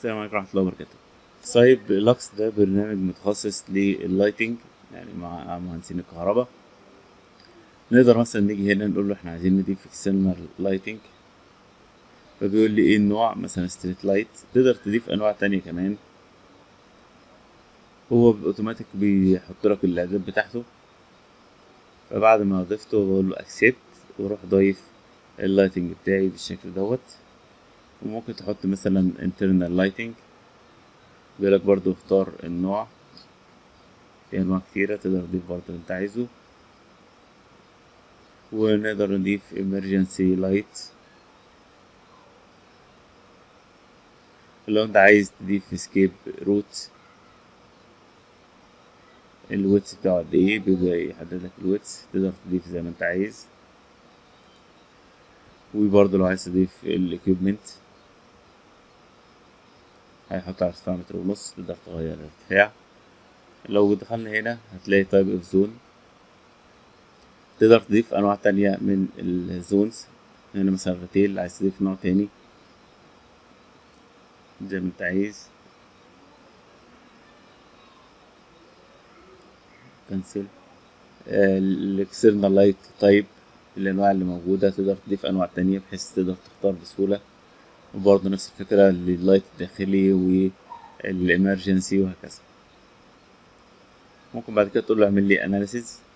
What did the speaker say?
السلام عليكم ورحمة الله وبركاته سايب لوكس ده برنامج متخصص لللايتنج يعني مع مهندسين الكهرباء نقدر مثلا نيجي هنا نقول له احنا عايزين نضيف اكسترنال لايتنج فبيقول لي ايه النوع مثلا ستريت لايت تقدر تضيف انواع تانية كمان هو اوتوماتيك بيحط لك الاعداد بتاعته فبعد ما ضفته بقول له اكسبت واروح ضايف اللايتنج بتاعي بالشكل دوت وممكن تحط مثلا internal lighting بيقولك برضو اختار النوع في انواع كتيرة تقدر تضيف برضو اللي انت عايزه ونقدر نضيف emergency light لو انت عايز تضيف escape route الويتس بتاعه قد ايه بيبدأ يحدد لك الويتس تقدر تضيف زي ما انت عايز وبرضه لو عايز تضيف الاكيوبمنت هيحط على ارتفاع متر ونص تقدر تغير الارتفاع لو دخلنا هنا هتلاقي تايب اوف زون تقدر تضيف انواع تانية من الزونز هنا مثلا ريتيل عايز تضيف نوع تاني زي ما انت عايز كنسل الاكسترنال لايت تايب الانواع اللي موجوده تقدر تضيف انواع تانية بحيث تقدر تختار بسهوله وبرضه نفس الفكره لللايت الداخلي والامرجنسي وهكذا ممكن بعد كده تقول له اعمل لي اناليسيز